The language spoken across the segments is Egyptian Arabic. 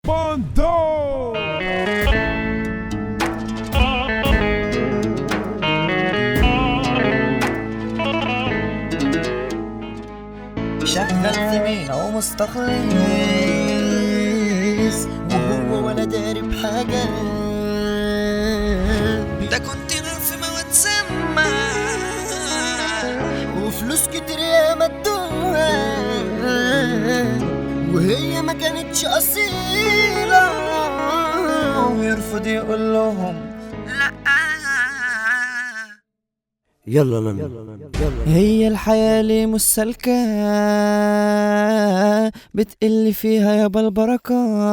Mondo! شغل ثمين ومستخلص وهو ولا داري بحاجة ده كنت نار في مواد سامة وفلوس كتير يا مدوها وهي ما كانتش أصيلة ويرفض يقول لهم يلا لنا هي الحياة ليه مش سالكة بتقل فيها يابا البركة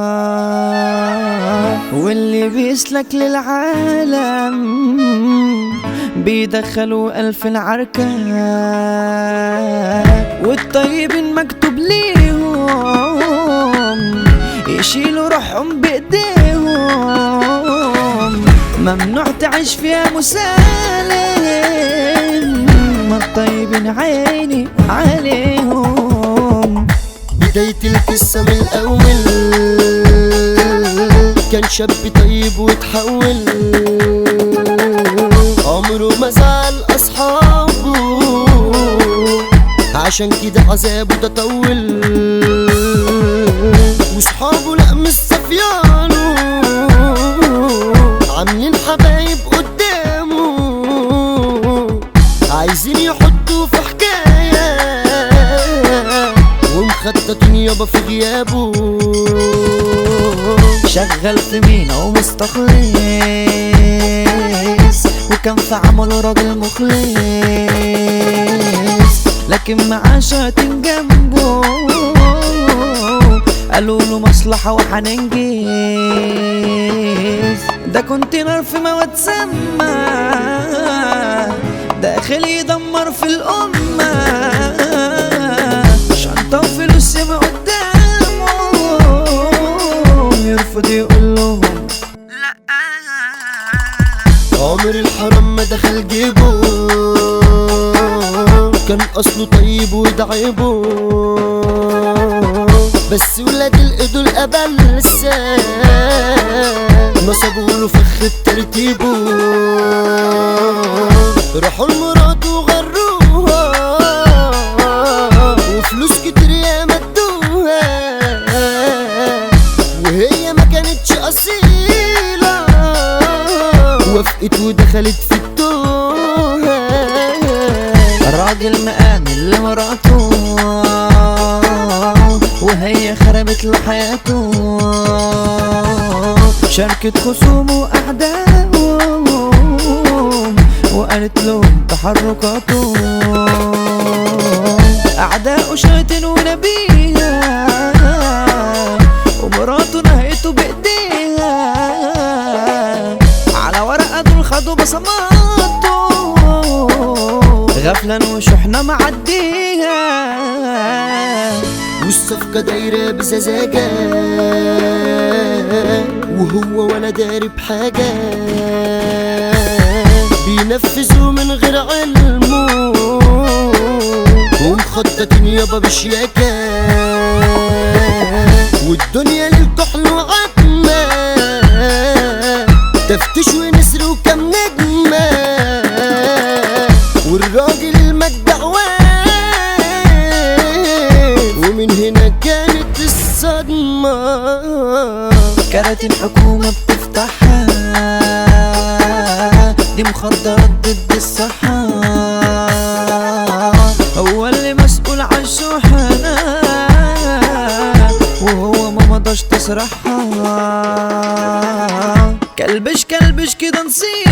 واللي بيسلك للعالم بيدخلوا ألف العركة والطيبين مكتوب ليهم يشيلوا روحهم بإيديهم ممنوع تعيش فيها مسالم ما الطيبين عيني عليهم بداية القصة من الأول كان شاب طيب وتحول عمره ما زعل أصحابه عشان كده عذابه ده طول وصحابه لا مش صفيانه عاملين حبايب قدامه عايزين يحطوا في حكاية ومخططين يابا في غيابه شغل في مينا ومستخلص وكان في عمله راجل مخلص لكن معاه شياطين جنبه قالوا له مصلحة وحننجز ده كنت نار في مواد سامة داخل يدمر في الأمة شنطة وفلوس ياما قدامه يرفض يقول لهم عمر الحرام ما دخل جيبه كان اصله طيب ودعيبه بس ولاد الايدو القبل لسه نصبوا له فخ بترتيبه راحوا لمراته وغروها وفلوس كتير يا مدوها وهي ما كانتش اصيله وافقت ودخلت في التوهه الراجل مآمن لمراته وهي خربت له حياته شاركت خصومه وأعدائه وقالت لهم تحركاته أعداؤه شياطين ونبيها ومراته نهيته بإيديها على ورقة دول خدوا بصماته غفلا وشحنة معديها والصفقة دايرة بززاجة وهو ولا داري بحاجة بينفذوا من غير علمه ومخططين يابا بشياكة والدنيا للكحل وعتمة تفتش ونسر وكم نجمة والراجل المجدع واقف ومن هنا كانت الصدمة كراتين حكومة بتفتحها دي مخدرات ضد الصحة هو اللي مسؤول عن الشحنة وهو ما مضاش تصرحها كلبش كلبش كده نصيب